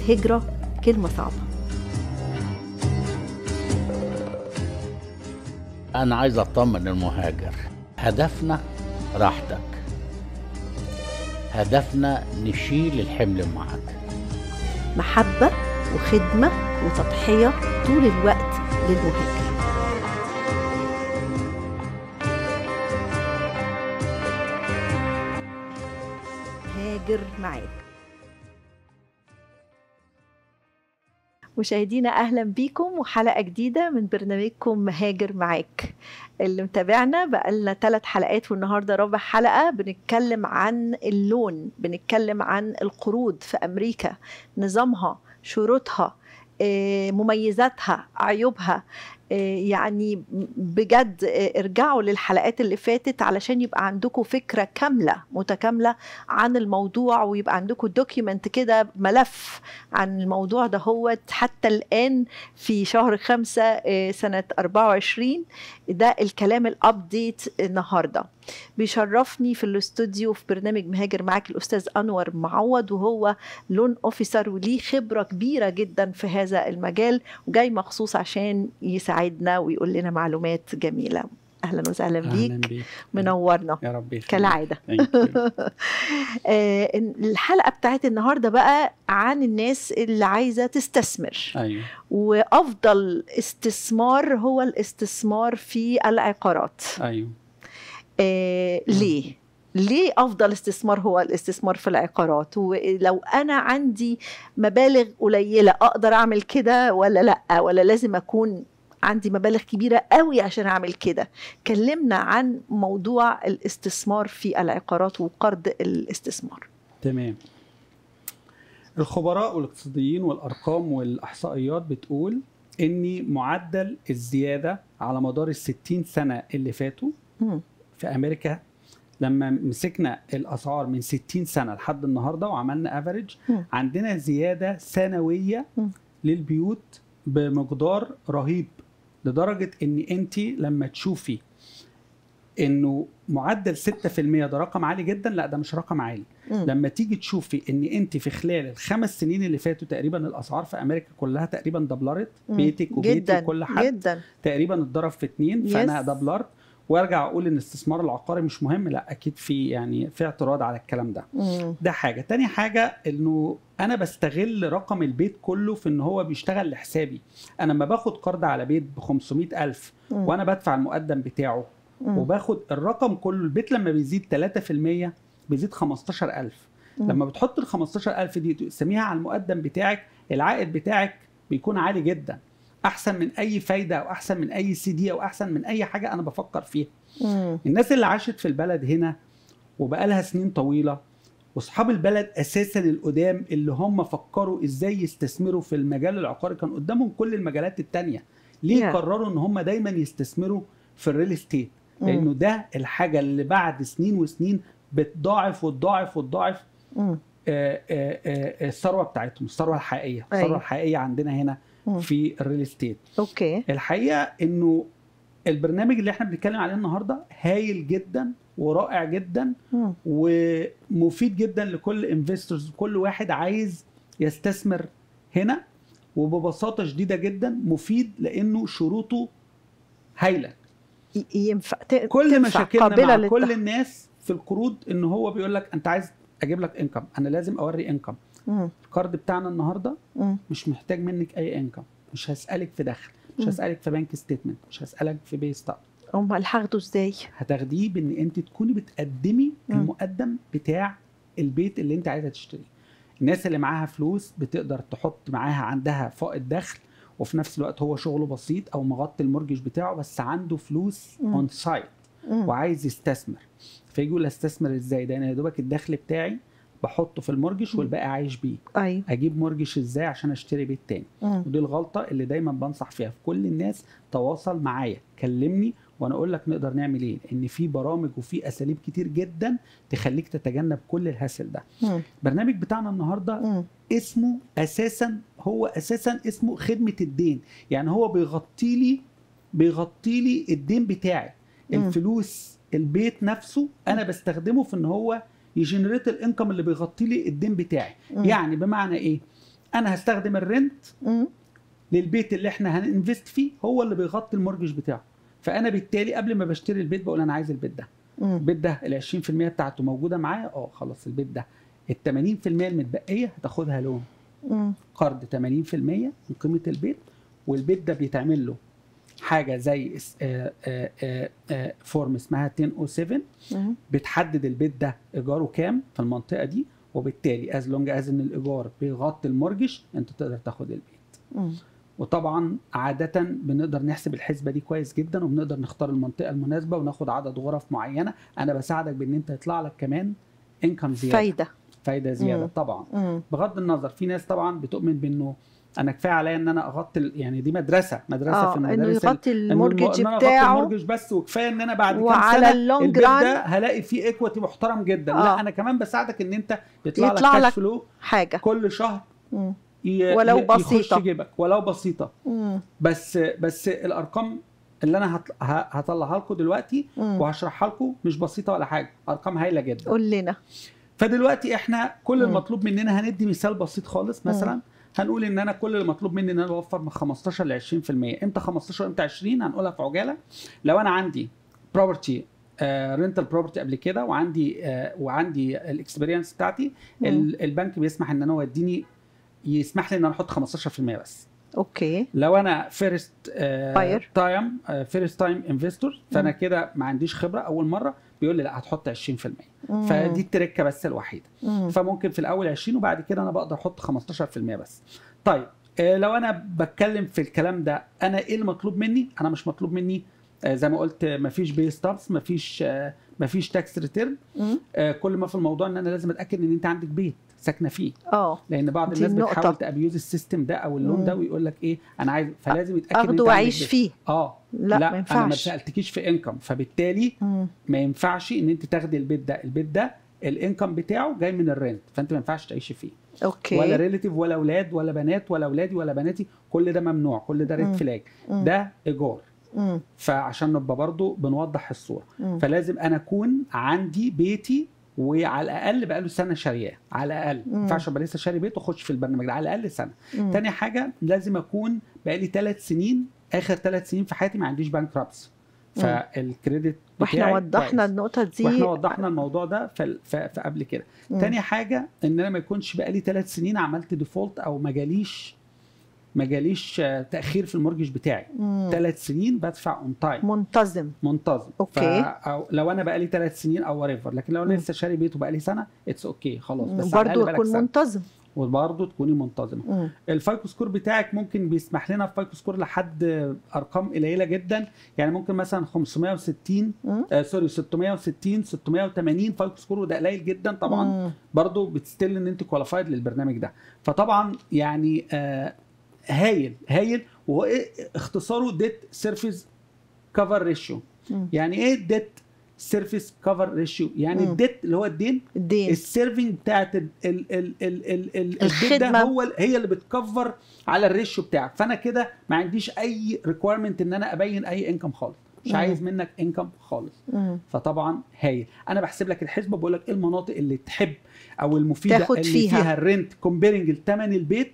هجرة كلمة صعبة أنا عايز أطمن المهاجر هدفنا راحتك هدفنا نشيل الحمل معاك محبة وخدمة وتضحية طول الوقت للمهاجر هاجر معاك مشاهدينا اهلا بيكم وحلقه جديده من برنامجكم مهاجر معاك اللي متابعنا بقالنا ثلاث حلقات والنهارده رابع حلقه بنتكلم عن اللون بنتكلم عن القروض في امريكا نظامها شروطها آه، مميزاتها عيوبها آه، يعني بجد آه، ارجعوا للحلقات اللي فاتت علشان يبقى عندكم فكرة كاملة متكاملة عن الموضوع ويبقى عندكم دوكيمنت كده ملف عن الموضوع ده هو حتى الآن في شهر خمسة آه، سنة 24 ده الكلام الأبديت النهاردة بيشرفني في الاستوديو في برنامج مهاجر معاك الأستاذ أنور معوض وهو لون أوفيسر وليه خبرة كبيرة جدا في هذا المجال وجاي مخصوص عشان يساعدنا ويقول لنا معلومات جميلة أهلا وسهلا اهلا بيك بيك منورنا يا رب يخليك. كالعادة Thank you. آه، الحلقة بتاعت النهاردة بقى عن الناس اللي عايزة تستثمر ايوه وأفضل استثمار هو الاستثمار في العقارات ايوه آه، ليه؟ ليه افضل استثمار هو الاستثمار في العقارات ولو انا عندي مبالغ قليله اقدر اعمل كده ولا لا ولا لازم اكون عندي مبالغ كبيره قوي عشان اعمل كده كلمنا عن موضوع الاستثمار في العقارات وقرض الاستثمار تمام الخبراء والاقتصاديين والارقام والاحصائيات بتقول ان معدل الزياده على مدار ال 60 سنه اللي فاتوا مم. في امريكا لما مسكنا الاسعار من 60 سنه لحد النهارده وعملنا افريج مم. عندنا زياده سنويه مم. للبيوت بمقدار رهيب لدرجه ان انت لما تشوفي انه معدل 6% ده رقم عالي جدا لا ده مش رقم عالي مم. لما تيجي تشوفي ان انت في خلال الخمس سنين اللي فاتوا تقريبا الاسعار في امريكا كلها تقريبا دبلرت مم. بيتك وبيتي جدا وكل حد جدا تقريبا اتضرب في اتنين فانا Yes. دبلرت وارجع اقول ان الاستثمار العقاري مش مهم لا اكيد في يعني في اعتراض على الكلام ده مم. ده حاجه تاني حاجه انه انا بستغل رقم البيت كله في ان هو بيشتغل لحسابي انا لما باخد قرض على بيت ب 500000 مم. وانا بدفع المقدم بتاعه مم. وباخد الرقم كله البيت لما بيزيد 3% بيزيد 15000 مم. لما بتحط ال 15000 دي تقسميها على المقدم بتاعك العائد بتاعك بيكون عالي جدا احسن من اي فايده او احسن من اي سي دي او احسن من اي حاجه انا بفكر فيها مم. الناس اللي عاشت في البلد هنا وبقالها سنين طويله واصحاب البلد اساسا القدام اللي هم فكروا ازاي يستثمروا في المجال العقاري كان قدامهم كل المجالات التانية ليه Yeah. قرروا ان هم دايما يستثمروا في الريل استيت مم. لانه ده الحاجه اللي بعد سنين وسنين بتضاعف وتضاعف وتضاعف مم. آه، آه، آه، الثروه بتاعتهم الثروه الحقيقيه أيوة. الثروه الحقيقيه عندنا هنا مم. في الريل استيت اوكي الحقيقه انه البرنامج اللي احنا بنتكلم عليه النهارده هايل جدا ورائع جدا مم. ومفيد جدا لكل انفستورز كل واحد عايز يستثمر هنا وببساطه شديده جدا مفيد لانه شروطه هايله ي- ينفع ت- كل تنفع مشاكلنا قابلة مع كل للتح- الناس في القروض ان هو بيقول لك انت عايز اجيب لك انكم انا لازم اوري انكم مم. القرض بتاعنا النهارده مم. مش محتاج منك اي انكم مش هسالك في دخل مش مم. هسالك في بنك ستيتمنت مش هسالك في بي ستاب امال هاخده ازاي؟ هتاخديه بان انت تكوني بتقدمي مم. المقدم بتاع البيت اللي انت عايزه تشتريه الناس اللي معاها فلوس بتقدر تحط معاها عندها فائض دخل وفي نفس الوقت هو شغله بسيط او مغطي المورجج بتاعه بس عنده فلوس مم. اون سايت مم. وعايز يستثمر فيجي يقول استثمر ازاي ده انا يا دوبك الدخل بتاعي بحطه في المورجج والباقي عايش بيه ايوه اجيب مورجج ازاي عشان اشتري بيت تاني مم. ودي الغلطه اللي دايما بنصح فيها في كل الناس تواصل معايا كلمني وانا اقول لك نقدر نعمل ايه لان في برامج وفي اساليب كتير جدا تخليك تتجنب كل الهسل ده مم. البرنامج بتاعنا النهارده مم. اسمه اساسا هو اساسا اسمه خدمه الدين يعني هو بيغطي لي بيغطي لي الدين بتاعي مم. الفلوس البيت نفسه انا بستخدمه في ان هو يجنريت الانكم اللي بيغطي لي الدين بتاعي مم. يعني بمعنى ايه انا هستخدم الرنت مم. للبيت اللي احنا هننفست فيه هو اللي بيغطي المورجج بتاعه فانا بالتالي قبل ما بشتري البيت بقول انا عايز البيت ده مم. البيت ده ال 20% بتاعته موجوده معايا اه خلاص البيت ده ال 80% المتبقيه هتاخدها لون مم. قرض 80% من قيمه البيت والبيت ده بيتعمل له حاجه زي اس- آه، آه، آه، آه، فورم اسمها 1007 مم. بتحدد البيت ده ايجاره كام في المنطقه دي وبالتالي از لونج از ان الايجار بيغطي المورجج انت تقدر تاخد البيت مم. وطبعا عادة بنقدر نحسب الحسبة دي كويس جدا وبنقدر نختار المنطقة المناسبة وناخد عدد غرف معينة أنا بساعدك بإن أنت يطلع لك كمان انكم زيادة فايده فايدة زيادة مم. طبعا مم. بغض النظر في ناس طبعا بتؤمن بإنه أنا كفاية عليا إن أنا أغطي ال- يعني دي مدرسة مدرسة اه في انه المدارس ال- يغطي إنه الم- المورجج إن أنا أغطي بتاعه المورجج بس وكفايه ان انا بعد كام وعلى سنه اللونج البيت ران ده هلاقي فيه ايكويتي محترم جدا آه. لا انا كمان بساعدك ان انت يطلع, يطلع لك لك كاش فلو حاجه كل شهر مم. ي- ولو ي- يخش بسيطة. جيبك ولو بسيطه مم. بس بس الارقام اللي انا هط- ه- هطلعها لكم دلوقتي مم. وهشرحها لكم مش بسيطه ولا حاجه ارقام هايله جدا قول لنا فدلوقتي احنا كل مم. المطلوب مننا هندي مثال بسيط خالص مثلا هنقول ان انا كل اللي مطلوب مني ان انا اوفر من 15 ل 20% امتى 15 امتى 20 هنقولها في عجاله لو انا عندي بروبرتي رينتال بروبرتي قبل كده وعندي آه وعندي الاكسبيرينس بتاعتي مم. ال- البنك بيسمح ان انا يديني يسمح لي ان انا احط 15% بس اوكي لو انا فيرست Buyer. تايم فيرست تايم انفستور فانا مم. كده ما عنديش خبره اول مره بيقول لي لا هتحط 20% مم. فدي التركه بس الوحيده مم. فممكن في الاول 20 وبعد كده انا بقدر احط 15% بس طيب آه، لو انا بتكلم في الكلام ده انا ايه المطلوب مني انا مش مطلوب مني آه، زي ما قلت آه، مفيش بي ستابس مفيش آه، مفيش تاكس ريتيرن مم. كل ما في الموضوع ان انا لازم اتاكد ان انت عندك بيت ساكنه فيه اه لان بعض دي الناس النقطة. بتحاول تابيوز السيستم ده او اللون ده مم. ويقول لك ايه انا عايز فلازم يتاكد إن اخده أنت عندك واعيش بيت. فيه اه لا, لا ما انا ما ينفعش سالتكيش في انكم فبالتالي مم. ما ينفعش ان انت تاخدي البيت ده البيت ده الانكم بتاعه جاي من الرنت فانت ما ينفعش تعيشي فيه اوكي ولا ريليتيف ولا اولاد ولا بنات ولا اولادي ولا بناتي كل ده ممنوع كل ده ريد مم. فلاج مم. ده ايجار مم. فعشان نبقى برضو بنوضح الصوره مم. فلازم انا اكون عندي بيتي وعلى الاقل بقاله سنه شارياه على الاقل ما مم. ينفعش ابقى لسه شاري بيت واخش في البرنامج ده على الاقل سنه مم. تاني حاجه لازم اكون بقالي ثلاث سنين اخر ثلاث سنين في حياتي ما عنديش بانك رابس فالكريدت واحنا بتاعي وضحنا كويس. النقطه دي واحنا وضحنا الموضوع ده في في في قبل كده مم. تاني حاجه ان انا ما يكونش بقالي ثلاث سنين عملت ديفولت او ما جاليش ما جاليش آه، تاخير في المورجج بتاعي مم. ثلاث سنين بدفع اون تايم منتظم منتظم أوكي. ف... أو لو انا بقالي ثلاث سنين او وريفر لكن لو انا مم. لسه شاري بيت وبقالي سنه اتس اوكي خلاص بس على برضه الأقل بقالك تكون سنة. منتظم وبرضه تكوني منتظمه مم. الفايكو سكور بتاعك ممكن بيسمح لنا في فايكو سكور لحد ارقام قليله جدا يعني ممكن مثلا 560 مم. آه سوري 660 680 فايكو سكور وده قليل جدا طبعا مم. برضه بتستيل ان انت كواليفايد للبرنامج ده فطبعا يعني آه هايل هايل وهو إيه اختصاره ديت سيرفيس كفر ريشيو مم. يعني ايه ديت سيرفيس كفر ريشيو يعني مم. الديت اللي هو الدين الدين السيرفنج بتاعت ال ال ال ال ال ال البيت الخدمة. ده هو ال- هي اللي بتكفر على الريشيو بتاعك فانا كده ما عنديش اي ريكويرمنت ان انا ابين اي انكم خالص مش مم. عايز منك انكم خالص مم. فطبعا هايل انا بحسب لك الحسبه بقول لك ايه المناطق اللي تحب او المفيده تاخد اللي فيها. فيها, الرنت كومبيرنج لثمن البيت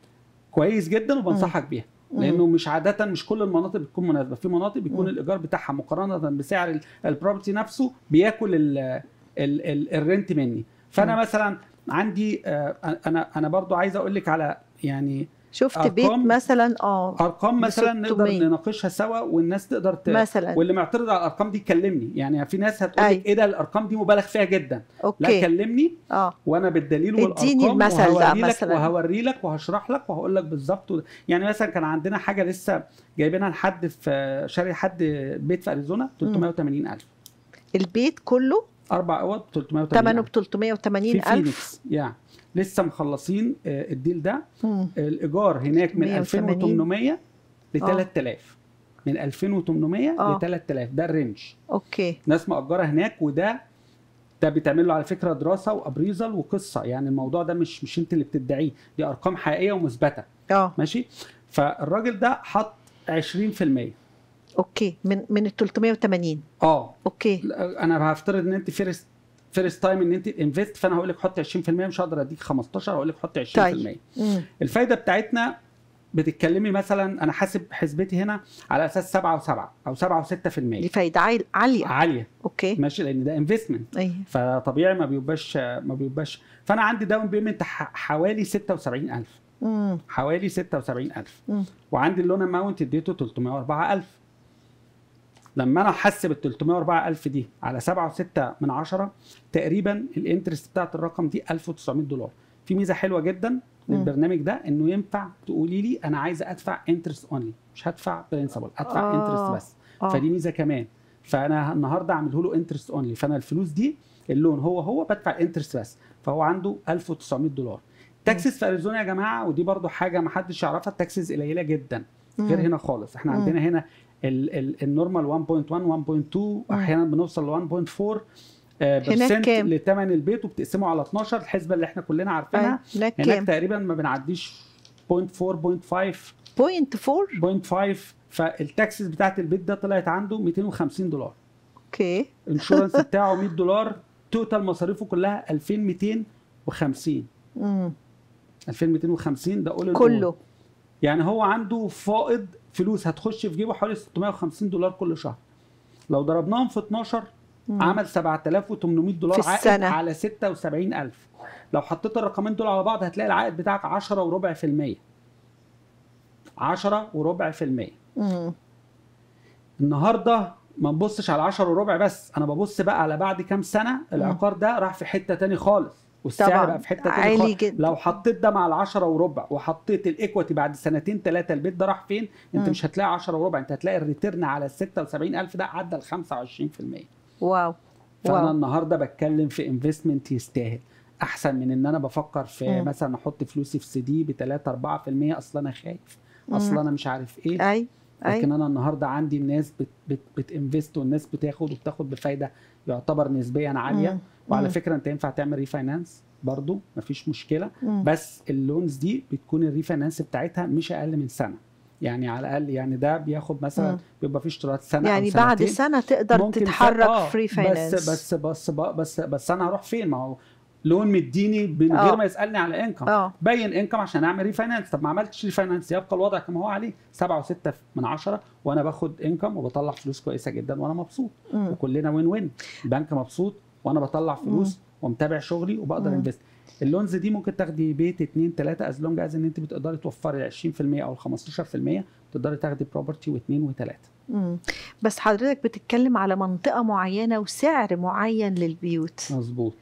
كويس جدا وبنصحك بيها مم. لانه مش عاده مش كل المناطق بتكون مناسبه في مناطق بيكون مم. الايجار بتاعها مقارنه بسعر ال- البروبرتي نفسه بياكل ال ال ال الرنت مني فانا مم. مثلا عندي آه، انا انا برضو عايز اقول لك على يعني شفت بيت أرقام. مثلا اه ارقام مثلا نقدر 600. نناقشها سوا والناس تقدر ت... مثلا واللي معترض على الارقام دي كلمني يعني في ناس هتقول أي. لك ايه ده الارقام دي مبالغ فيها جدا لا اوكي كلمني اه وانا بالدليل اديني والارقام المثل ده وهوري لك مثلاً. وهوري لك وهشرح لك وهقول لك بالظبط و- يعني مثلا كان عندنا حاجه لسه جايبينها لحد في شاري حد بيت في اريزونا 380000 البيت كله اربع اوض 380 ثمنه ب 380 في الف فينيكس يعني لسه مخلصين آه، الديل ده مم. الايجار هناك من 180. 2800 ل آه. 3000 من 2800 آه. ل 3000 ده الرينج اوكي ناس مأجرة هناك وده ده بيتعمل له على فكره دراسه وابريزل وقصه يعني الموضوع ده مش مش انت اللي بتدعيه دي ارقام حقيقيه ومثبته اه ماشي فالراجل ده حط 20% اوكي من من ال 380 اه اوكي انا هفترض ان انت فيرست فيرست تايم ان انت انفست فانا هقول لك حطي 20% مش هقدر اديك 15 هقول لك حطي 20% طيب. مم. الفايده بتاعتنا بتتكلمي مثلا انا حاسب حسبتي هنا على اساس 7 و7 او 7 و6% دي فايده عال- عاليه عاليه اوكي ماشي لان ده انفستمنت ايوه فطبيعي ما بيبقاش ما بيبقاش فانا عندي داون بيمنت حوالي 76000 مم. حوالي 76000 مم. وعندي اللون اماونت اديته 304000 لما انا احسب ال 304000 دي على 7.6 من عشرة تقريبا الانترست بتاعت الرقم دي 1900 دولار في ميزه حلوه جدا مم. للبرنامج ده انه ينفع تقولي لي انا عايزه ادفع انترست اونلي مش هدفع برنسبل ادفع آه. انترست بس آه. فدي ميزه كمان فانا النهارده اعمله له انترست اونلي فانا الفلوس دي اللون هو هو بدفع انترست بس فهو عنده 1900 دولار تاكسس في اريزونا يا جماعه ودي برضو حاجه ما حدش يعرفها التاكسس قليله جدا غير مم. هنا خالص احنا مم. عندنا هنا ال- ال- النورمال 1.1 1.2 احيانا بنوصل ل 1.4 آه، هناك برسنت كام؟ لثمن البيت وبتقسمه على 12 الحسبه اللي احنا كلنا عارفينها أيوة. هناك هناك كام تقريبا ما بنعديش 0.4 0.5 بوينت فور 0.5 فالتاكسس بتاعت البيت ده طلعت عنده 250 دولار اوكي الانشورنس بتاعه 100 دولار توتال مصاريفه كلها 2250 مم. 2250 ده قول كله يعني هو عنده فائض فلوس هتخش في جيبه حوالي 650 دولار كل شهر لو ضربناهم في 12 مم. عمل 7800 دولار في عائد السنة. على 76000 لو حطيت الرقمين دول على بعض هتلاقي العائد بتاعك 10 وربع في المية 10 وربع في المية مم. النهارده ما نبصش على 10 وربع بس انا ببص بقى على بعد كام سنه العقار ده راح في حته تاني خالص والسعر طبعاً. بقى في حته تاني عالي خالص جدا. لو حطيت ده مع العشرة وربع وحطيت الايكوتي بعد سنتين ثلاثه البيت ده راح فين انت مم. مش هتلاقي 10 وربع انت هتلاقي الريتيرن على ال 76000 ده عدى ال 25% واو فانا واو النهارده بتكلم في انفستمنت يستاهل احسن من ان انا بفكر في مم. مثلا احط فلوسي في سي دي ب 3 4% اصل انا خايف مم. اصل انا مش عارف ايه اي اي لكن انا النهارده عندي الناس بت بت بتنفست والناس بتاخد وبتاخد بفايده يعتبر نسبيا عاليه مم. وعلى مم. فكره انت ينفع تعمل ريفاينانس برضو مفيش مشكله مم. بس اللونز دي بتكون الريفاينانس بتاعتها مش اقل من سنه يعني على الاقل يعني ده بياخد مثلا مم. بيبقى فيه اشتراط سنه يعني أو بعد سنتين. سنه تقدر ممكن س- تتحرك آه، فري فاينانس بس بس بس بس بس, بس انا هروح فين ما هو لون مديني من آه. غير ما يسالني على انكم اه بين انكم عشان اعمل ريفاينانس طب ما عملتش ريفاينانس يبقى الوضع كما هو عليه 7 و6 من عشرة وانا باخد انكم وبطلع فلوس كويسه جدا وانا مبسوط مم. وكلنا وين وين البنك مبسوط وانا بطلع فلوس ومتابع شغلي وبقدر مم. انفست اللونز دي ممكن تاخدي بيت اتنين تلاته از لونج از ان انت بتقدري توفري 20% او ال 15% تقدري تاخدي بروبرتي واثنين وثلاثه مم. بس حضرتك بتتكلم على منطقه معينه وسعر معين للبيوت مظبوط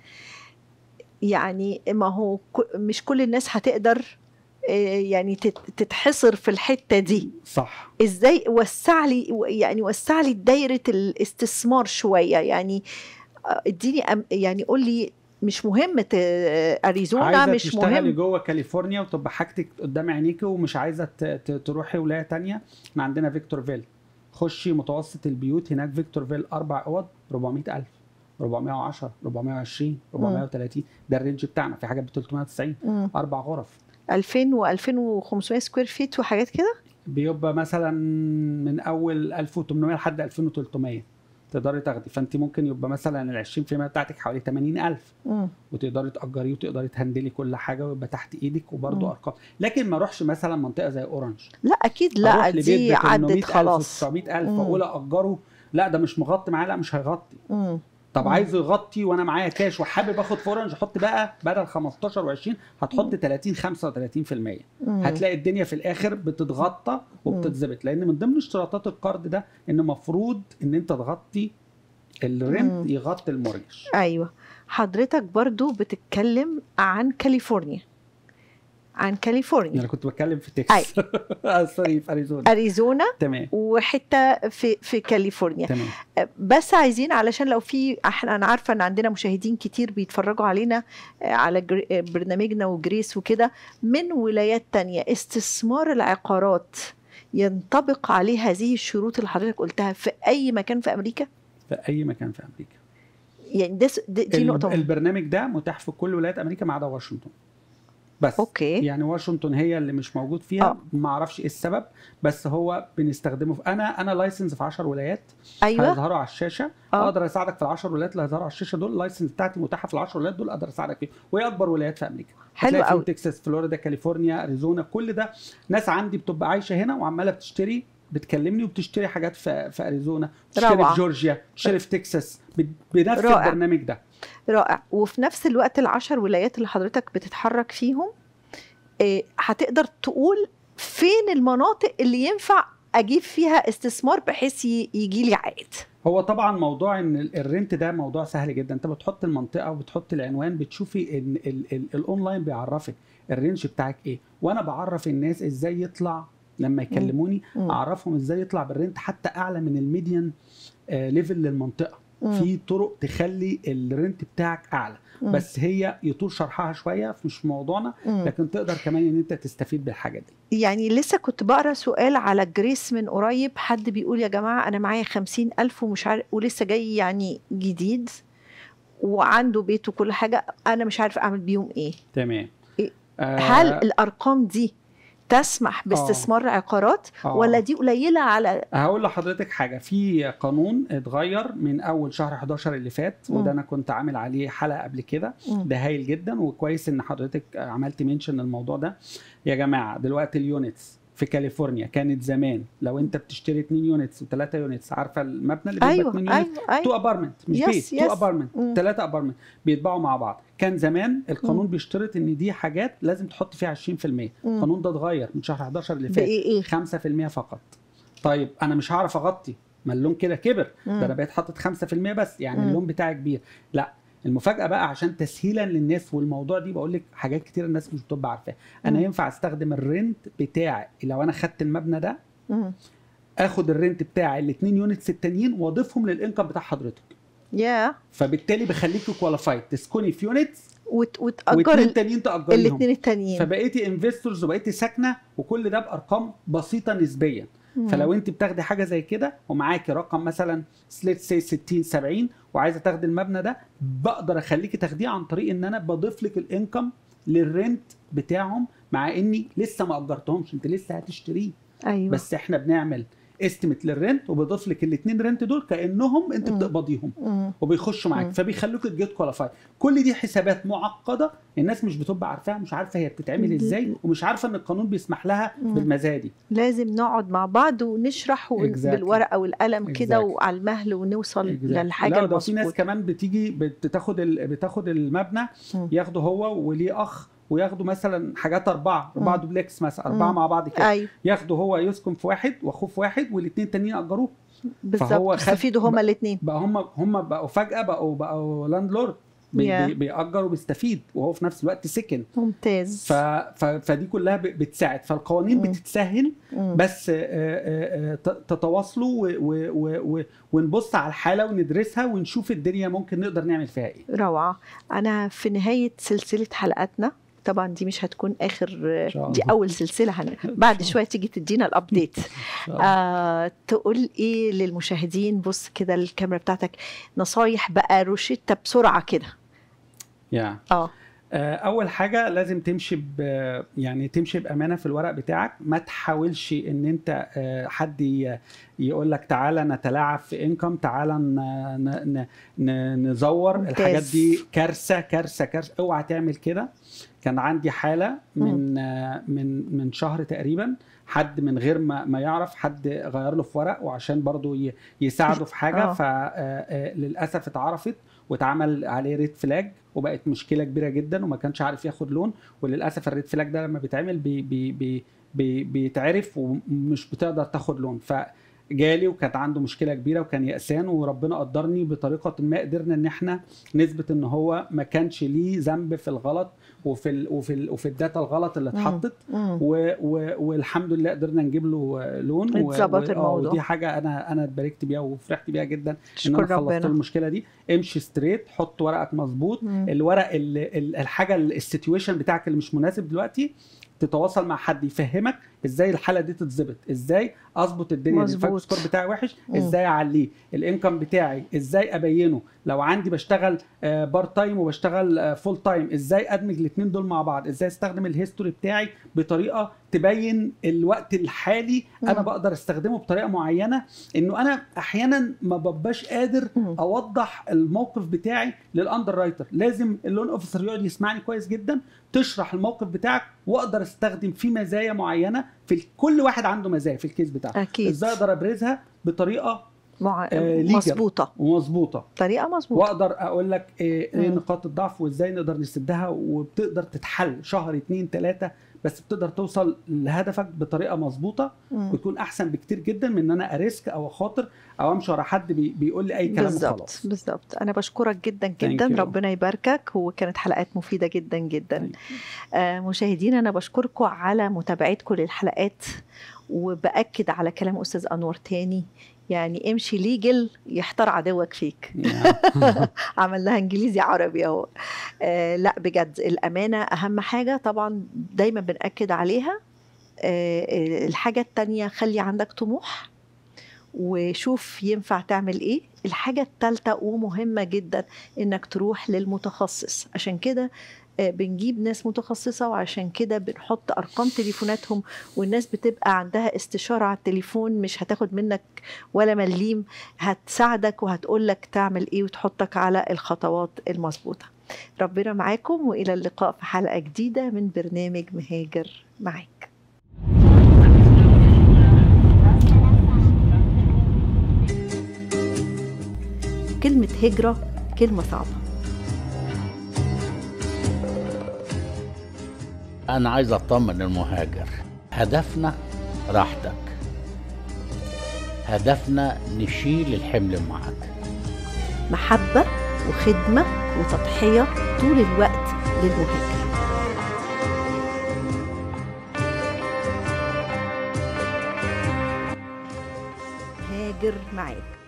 يعني ما هو ك- مش كل الناس هتقدر آه، يعني تت- تتحصر في الحته دي صح ازاي وسع لي يعني وسع لي دايره الاستثمار شويه يعني آه، اديني أم- يعني قول لي مش مهم ت- اريزونا عايزه مش تشتغلي مهم جوه كاليفورنيا وتبقى حاجتك قدام عينيكي ومش عايزه ت- ت- تروحي ولايه تانية احنا عندنا فيكتور فيل خشي متوسط البيوت هناك فيكتور فيل اربع اوض 400000 410 420 430 ده الرينج بتاعنا في حاجات ب 390 مم. اربع غرف 2000 و 2500 سكوير فيت وحاجات كده بيبقى مثلا من اول 1800 لحد 2300 تقدري تاخدي فانت ممكن يبقى مثلا ال 20% بتاعتك حوالي 80000 مم. وتقدري تاجريه وتقدري تهندلي كل حاجه ويبقى تحت ايدك وبرده مم. ارقام لكن ما اروحش مثلا منطقه زي اورنج لا اكيد أروح لا لبيت دي ب عدت 800,000 خلاص 900000 مم. اقول اجره لا ده مش مغطي معايا لا مش هيغطي مم. طب مم. عايزه يغطي وانا معايا كاش وحابب اخد في اورنج حط بقى بدل 15 و20 هتحط 30 35% مم. هتلاقي الدنيا في الاخر بتتغطى وبتتظبط لان من ضمن اشتراطات القرض ده ان المفروض ان انت تغطي مم. الرنت يغطي المورجج ايوه حضرتك برضو بتتكلم عن كاليفورنيا عن كاليفورنيا انا كنت بتكلم في تكساس آه، سوري في اريزونا اريزونا تمام وحته في في كاليفورنيا تمام بس عايزين علشان لو في احنا انا عارفه ان عندنا مشاهدين كتير بيتفرجوا علينا آه، على جر- آه، برنامجنا وجريس وكده من ولايات تانية استثمار العقارات ينطبق عليه هذه الشروط اللي حضرتك قلتها في اي مكان في امريكا في اي مكان في امريكا يعني ده س- دي, دي ال- نقطه مهمة. البرنامج ده متاح في كل ولايات امريكا ما عدا واشنطن بس اوكي يعني واشنطن هي اللي مش موجود فيها آه. ما اعرفش ايه السبب بس هو بنستخدمه في انا انا لايسنس في 10 ولايات ايوه هيظهروا على الشاشه آه. اقدر اساعدك في ال 10 ولايات اللي هيظهروا على الشاشه دول اللايسنس بتاعتي متاحه في ال 10 ولايات دول اقدر اساعدك فيهم وهي اكبر ولايات في امريكا حلو هتلاقي فيهم قوي تكساس فلوريدا كاليفورنيا اريزونا كل ده ناس عندي بتبقى عايشه هنا وعماله بتشتري بتكلمني وبتشتري حاجات في في اريزونا بتشتري روعة. في جورجيا بتشتري في تكساس ب- بنفس رائع. البرنامج ده رائع وفي نفس الوقت العشر ولايات اللي حضرتك بتتحرك فيهم إيه، هتقدر تقول فين المناطق اللي ينفع اجيب فيها استثمار بحيث يجي لي عائد هو طبعا موضوع ان ال- الرنت ده موضوع سهل جدا انت بتحط المنطقه وبتحط العنوان بتشوفي ان ال ال الاونلاين بيعرفك الرينج بتاعك ايه وانا بعرف الناس ازاي يطلع لما يكلموني مم. اعرفهم ازاي يطلع بالرنت حتى اعلى من الميديان آه ليفل للمنطقه مم. في طرق تخلي الرنت بتاعك اعلى مم. بس هي يطول شرحها شويه مش موضوعنا مم. لكن تقدر كمان ان انت تستفيد بالحاجه دي يعني لسه كنت بقرا سؤال على جريس من قريب حد بيقول يا جماعة أنا معايا خمسين ألف ومش عارف ولسه جاي يعني جديد وعنده بيت وكل حاجة أنا مش عارف أعمل بيهم إيه تمام إيه؟ آه هل الأرقام دي تسمح باستثمار عقارات آه. ولا دي قليلة على هقول لحضرتك حاجه في قانون اتغير من اول شهر 11 اللي فات مم. وده انا كنت عامل عليه حلقه قبل كده مم. ده هايل جدا وكويس ان حضرتك عملت منشن الموضوع ده يا جماعه دلوقتي اليونتس في كاليفورنيا كانت زمان لو انت بتشتري 2 يونتس و3 يونتس عارفه المبنى اللي بيبقى أيوه 2 أيوه يونتس أيوه تو ابارتمنت مش Yes, بيت تو yes. ابارتمنت مم. ثلاثه ابارتمنت بيتباعوا مع بعض كان زمان القانون مم. بيشترط ان دي حاجات لازم تحط فيها 20% مم. القانون ده اتغير من شهر 11 اللي فات بإيه إيه 5% فقط طيب انا مش هعرف اغطي ما اللون كده كبر ده انا مم. بقيت حاطط 5% بس يعني مم. اللون بتاعي كبير لا المفاجاه بقى عشان تسهيلا للناس والموضوع دي بقول لك حاجات كتير الناس مش بتبقى عارفاها انا مم. ينفع استخدم الرنت بتاعي لو انا خدت المبنى ده مم. اخد الرنت بتاعي الاثنين يونتس التانيين واضيفهم للانكم بتاع حضرتك يا فبالتالي بخليكي كواليفايد تسكني في يونتس وت- وتأجر واثنين ال- تانيين تاجريهم الاثنين التانيين فبقيتي انفستورز وبقيتي ساكنه وكل ده بارقام بسيطه نسبيا مم. فلو انت بتاخدي حاجه زي كده ومعاكي رقم مثلا سليت سي 60 70 وعايزه تاخدي المبنى ده بقدر اخليكي تاخديه عن طريق ان انا بضيف لك الانكم للرنت بتاعهم مع اني لسه ما اجرتهمش انت لسه هتشتريه أيوه بس احنا بنعمل استيميت للرنت وبضيف لك الاثنين رنت دول كانهم انت مم. بتقبضيهم مم. وبيخشوا معاك مم. فبيخلوك تجيت كواليفاي كل دي حسابات معقده الناس مش بتبقى عارفاها مش عارفه هي بتتعمل ازاي ومش عارفه ان القانون بيسمح مم. لها بالمزايا دي لازم نقعد مع بعض ونشرح ون... Exactly. بالورقه والقلم كده Exactly. وعلى المهل ونوصل Exactly. للحاجه لا ده في ناس المظبوطه كمان بتيجي بتاخد ال... بتاخد المبنى مم. ياخده هو وليه اخ وياخدوا مثلا حاجات اربعه اربعه مم. دوبلكس مثلا اربعه مم. مع بعض كده ايوه ياخده هو يسكن في واحد واخوه في واحد والاثنين التانيين ياجروه بالظبط فهو خد- يستفيدوا هما الاثنين بقى هم هم بقوا فجاه بقوا بقوا لاند لورد بي... Yeah. بي... بيأجر وبيستفيد وهو في نفس الوقت سكن ممتاز ف... ف... فدي كلها ب... بتساعد فالقوانين مم. بتتسهل مم. بس آه، آه، آه، ت- تتواصلوا و... و... و... و... ونبص على الحاله وندرسها ونشوف الدنيا ممكن نقدر نعمل فيها ايه روعه انا في نهايه سلسله حلقاتنا طبعا دي مش هتكون اخر شاء دي الله. اول سلسله هن... بعد شويه تيجي تدينا الابديت آه، تقول ايه للمشاهدين بص كده الكاميرا بتاعتك نصايح بقى روشتة بسرعه كده يا اه آه، اول حاجه لازم تمشي ب يعني تمشي بامانه في الورق بتاعك ما تحاولش ان انت آه، حد ي- يقول لك تعالى نتلاعب في انكم تعالى ن- ن- ن- ن- نزور ممتاز. الحاجات دي كارثه كارثه كارثه اوعى تعمل كده كان عندي حاله من آه، من من شهر تقريبا حد من غير ما ما يعرف حد غير له في ورق وعشان برضو ي- يساعده في حاجه آه. فللاسف اتعرفت واتعمل عليه ريد فلاج وبقت مشكله كبيره جدا وما كانش عارف ياخد لون وللاسف الريد فلاج ده لما بيتعمل بي بي بي بي بيتعرف ومش بتقدر تاخد لون فجالي وكانت عنده مشكله كبيره وكان يأسان وربنا قدرني بطريقه ما قدرنا ان احنا نثبت ان هو ما كانش ليه ذنب في الغلط وفي ال وفي ال وفي الداتا الغلط اللي مم. اتحطت مم. و و والحمد لله قدرنا نجيب له لون و- اتظبط و- آه، الموضوع. ودي حاجه انا انا اتباركت بيها وفرحت بيها جدا ان شكر انا خلصت له ربنا المشكله دي امشي ستريت حط ورقك مظبوط مم. الورق اللي ال- الحاجه السيتويشن بتاعك اللي مش مناسب دلوقتي تتواصل مع حد يفهمك ازاي الحاله دي تتظبط ازاي اظبط الدنيا مظبوط. الفاكتور سكور بتاعي وحش مم. ازاي اعليه الانكم بتاعي ازاي ابينه لو عندي بشتغل بارت تايم وبشتغل فول تايم ازاي ادمج الاثنين دول مع بعض ازاي استخدم الهيستوري بتاعي بطريقه تبين الوقت الحالي انا مم. بقدر استخدمه بطريقه معينه انه انا احيانا ما ببقاش قادر مم. اوضح الموقف بتاعي للاندر رايتر لازم اللون اوفيسر يقعد يسمعني كويس جدا تشرح الموقف بتاعك واقدر استخدم فيه مزايا معينه في ال- كل واحد عنده مزايا في الكيس بتاعه اكيد ازاي اقدر ابرزها بطريقه مع... آه، legal. مظبوطه ومظبوطه طريقه مظبوطه واقدر اقول لك ايه إيه مم. نقاط الضعف وازاي نقدر نسدها وبتقدر تتحل شهر اتنين تلاته بس بتقدر توصل لهدفك بطريقه مظبوطه مم. ويكون احسن بكتير جدا من ان انا اريسك او اخاطر او امشي ورا حد بي بيقول لي اي كلام بالظبط وخلاص بالظبط انا بشكرك جدا Thank جدا you. ربنا يباركك وكانت حلقات مفيده جدا جدا آه مشاهدينا انا بشكركم على متابعتكم للحلقات وباكد على كلام استاذ انور تاني يعني امشي ليجل يحتار عدوك فيك عمل لها انجليزي عربي اهو آه لا بجد الامانه اهم حاجه طبعا دايما بناكد عليها آه الحاجه التانية خلي عندك طموح وشوف ينفع تعمل ايه الحاجة التالتة ومهمة جدا انك تروح للمتخصص عشان كده آه، بنجيب ناس متخصصة وعشان كده بنحط أرقام تليفوناتهم والناس بتبقى عندها استشارة على التليفون مش هتاخد منك ولا مليم هتساعدك وهتقولك تعمل ايه وتحطك على الخطوات المظبوطة ربنا معاكم وإلى اللقاء في حلقة جديدة من برنامج مهاجر معاك كلمة هجرة كلمة صعبة أنا عايز أطمن المهاجر هدفنا راحتك هدفنا نشيل الحمل معك محبة وخدمة وتضحية طول الوقت للمهاجر هاجر معاك